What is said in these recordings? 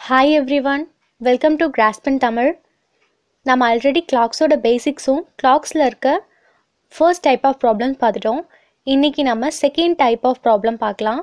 Hi everyone welcome to கிராஸ்பன் தமிழ் நம்ம already கிளாக்ஸோட பேசிக்ஸும் கிளாக்ஸில் இருக்க ஃபர்ஸ்ட் டைப் ஆஃப் ப்ராப்ளம்ஸ் பார்த்துட்டோம் இன்றைக்கி நம்ம செகண்ட் டைப் ஆஃப் ப்ராப்ளம் பார்க்கலாம்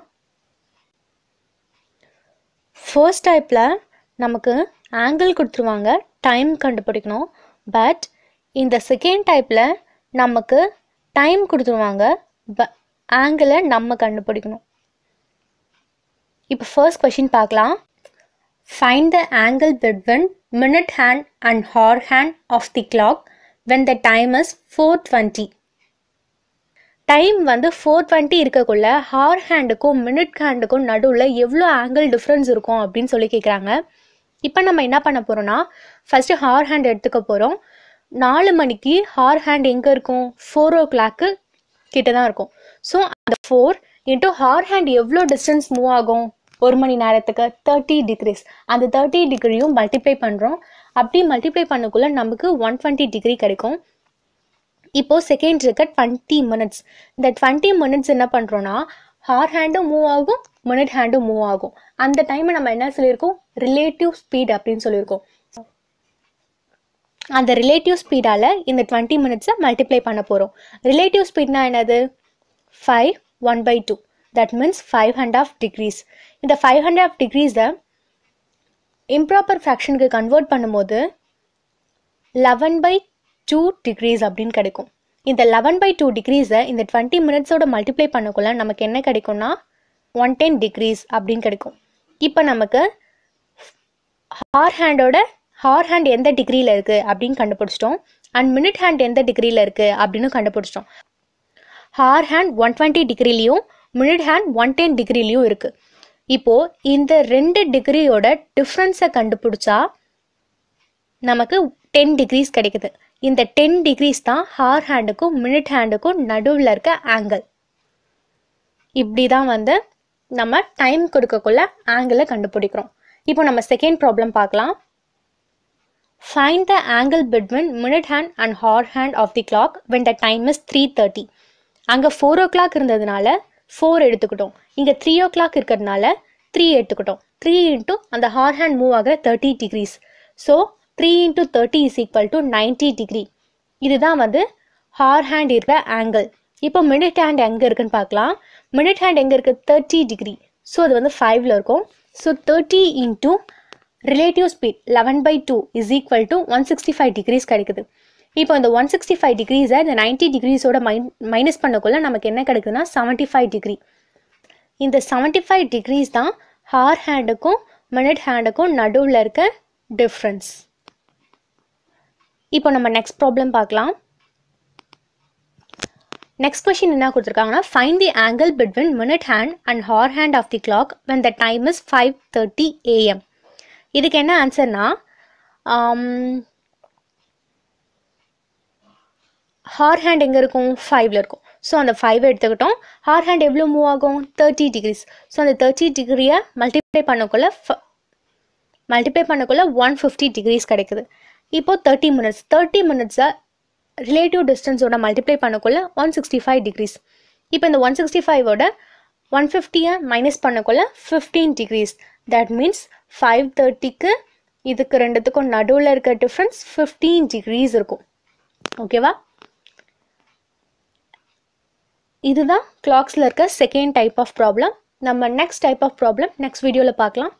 ஃபர்ஸ்ட் டைப்பில் நமக்கு ஆங்கிள் கொடுத்துருவாங்க டைம் கண்டுபிடிக்கணும் பட் இந்த செகண்ட் டைப்பில் நமக்கு டைம் கொடுத்துருவாங்க ப ஆங்கிளை நம்ம கண்டுபிடிக்கணும் இப்போ ஃபர்ஸ்ட் கொஷின் பார்க்கலாம் Find the angle between minute hand and hour hand of the clock when the time is 420. Time வந்து ஃபோர் டுவெண்ட்டி இருக்கக்குள்ள ஹார் ஹேண்டுக்கும் மினிட் ஹேண்டுக்கும் நடுவில் எவ்வளோ ஆங்கிள் டிஃப்ரென்ஸ் இருக்கும் அப்படின்னு சொல்லி கேட்குறாங்க இப்போ நம்ம என்ன பண்ண போகிறோம்னா ஃபஸ்ட்டு ஹார் ஹேண்ட் எடுத்துக்க போகிறோம் நாலு மணிக்கு ஹார் ஹேண்ட் எங்கே இருக்கும் ஃபோர் ஓ கிளாக்கு கிட்ட தான் இருக்கும் ஸோ அந்த ஃபோர் இன்ட்டு ஹார் ஹேண்ட் எவ்வளோ டிஸ்டன்ஸ் மூவ் ஆகும் ஒரு மணி நேரத்துக்கு தேர்ட்டி டிகிரிஸ் அந்த தேர்ட்டி டிகிரியும் மல்டிப்ளை பண்ணுறோம் அப்படி மல்டிப்ளை பண்ணக்குள்ள நமக்கு ஒன் டுவெண்ட்டி டிகிரி கிடைக்கும் இப்போ செகண்ட் இருக்க டுவெண்ட்டி மினிட்ஸ் இந்த டுவெண்ட்டி மினிட்ஸ் என்ன பண்ணுறோன்னா ஹார் ஹேண்டும் மூவ் ஆகும் மினிட் ஹேண்டும் மூவ் ஆகும் அந்த டைமை நம்ம என்ன சொல்லியிருக்கோம் ரிலேட்டிவ் ஸ்பீட் அப்படின்னு சொல்லியிருக்கோம் அந்த ரிலேட்டிவ் ஸ்பீடால் இந்த டுவெண்ட்டி மினிட்ஸை மல்டிப்ளை பண்ண போகிறோம் ரிலேட்டிவ் ஸ்பீட்னா என்னது five one by two that means five hundred of degrees இந்த ஃபைவ் ஹண்ட் ஆஃப் டிகிரிஸை இம்ப்ராப்பர் ஃப்ராக்ஷனுக்கு கன்வெர்ட் பண்ணும்போது லெவன் பை டூ டிகிரிஸ் அப்படின்னு கிடைக்கும் இந்த லெவன் பை டூ டிகிரிஸை இந்த டுவெண்ட்டி மினிட்ஸோட மல்டிப்ளை பண்ணக்குள்ள நமக்கு என்ன கிடைக்கும்னா ஒன் டென் டிகிரிஸ் அப்படின்னு கிடைக்கும் இப்போ நமக்கு ஹார் ஹேண்டோட ஹார் ஹேண்ட் எந்த டிகிரியில் இருக்குது அப்படின்னு கண்டுபிடிச்சிட்டோம் அண்ட் மினிட் ஹேண்ட் எந்த டிகிரியில் இருக்குது அப்படின்னு கண்டுபிடிச்சிட்டோம் ஹார் ஹேண்ட் ஒன் டுவெண்ட்டி டிகிரிலையும் மினிட் ஹேண்ட் ஒன் டென் டிகிரிலையும் இருக்குது இப்போது இந்த ரெண்டு டிகிரியோட டிஃப்ரென்ஸை கண்டுபிடிச்சா நமக்கு டென் டிகிரிஸ் கிடைக்குது இந்த டென் டிகிரிஸ் தான் ஹார் ஹேண்டுக்கும் மினிட் ஹேண்டுக்கும் நடுவில் இருக்க ஆங்கிள் இப்படி தான் வந்து நம்ம டைம் கொடுக்கக்குள்ள ஆங்கிளை கண்டுபிடிக்கிறோம் இப்போ நம்ம செகண்ட் ப்ராப்ளம் பார்க்கலாம் find the angle between minute hand and hour hand of the clock when the time is three thirty அங்கே ஃபோர் ஓ கிளாக் இருந்ததுனால ஃபோர் எடுத்துக்கிட்டோம் இங்கே த்ரீ ஓ கிளாக் இருக்கிறதுனால த்ரீ எடுத்துக்கிட்டோம் த்ரீ இன்ட்டு அந்த ஹார் ஹேண்ட் மூவ் ஆகிற thirty degrees so three into thirty is equal to ninety degree இதுதான் வந்து ஹார் ஹேண்ட் இருக்கிற ஆங்கிள் இப்போ மினிட் ஹேண்ட் எங்கே இருக்குன்னு பார்க்கலாம் மினிட் ஹேண்ட் எங்கே இருக்குது தேர்ட்டி டிகிரி ஸோ அது வந்து ஃபைவ்ல இருக்கும் so thirty into relative speed eleven by two is equal to one sixty five degrees கிடைக்குது இப்போ இந்த ஒன் சிக்ஸ்டி ஃபைவ் டிகிரிஸை இந்த நைன்டி டிகிரிஸோட மைன் மைனஸ் பண்ணக்குள்ள நமக்கு என்ன கிடைக்குதுன்னா செவன்ட்டி ஃபைவ் டிகிரி இந்த செவன்ட்டி ஃபைவ் டிகிரிஸ் தான் ஹார் ஹேண்டுக்கும் மினிட் ஹேண்டுக்கும் நடுவில் இருக்க டிஃப்ரென்ஸ் இப்போ நம்ம நெக்ஸ்ட் ப்ராப்ளம் பார்க்கலாம் நெக்ஸ்ட் கொஷின் என்ன கொடுத்துருக்காங்கன்னா find the angle between minute hand and hour hand of the clock when the time is five thirty AM இதுக்கு என்ன ஆன்சர்னா ஹார் ஹேண்ட் எங்கே இருக்கும் ஃபைவ்ல இருக்கும் ஸோ அந்த ஃபைவ் எடுத்துக்கிட்டோம் ஹார் ஹேண்ட் எவ்வளோ மூவ் ஆகும் தேர்ட்டி டிகிரிஸ் ஸோ அந்த தேர்ட்டி டிகிரியை மல்டிப்ளை பண்ணக்குள்ள மல்டிப்ளை பண்ணக்குள்ள ஒன் ஃபிஃப்டி டிகிரிஸ் கிடைக்குது இப்போது தேர்ட்டி மினிட்ஸ் தேர்ட்டி மினிட்ஸை ரிலேட்டிவ் டிஸ்டன்ஸோட மல்டிப்ளை பண்ணக்குள்ள ஒன் சிக்ஸ்டி ஃபைவ் டிகிரிஸ் இப்போ இந்த ஒன் சிக்ஸ்டி ஃபைவோட ஒன் ஃபிஃப்டியை மைனஸ் பண்ணக்குள்ள fifteen degrees that means five தேர்ட்டிக்கு இதுக்கு ரெண்டுத்துக்கும் நடுவில் இருக்க டிஃப்ரென்ஸ் ஃபிஃப்டீன் டிகிரிஸ் இருக்கும் ஓகேவா இதுதான் கிளாக்ஸில் இருக்க செகண்ட் டைப் ஆஃப் ப்ராப்ளம் நம்ம next type of problem next வீடியோவில் பார்க்கலாம்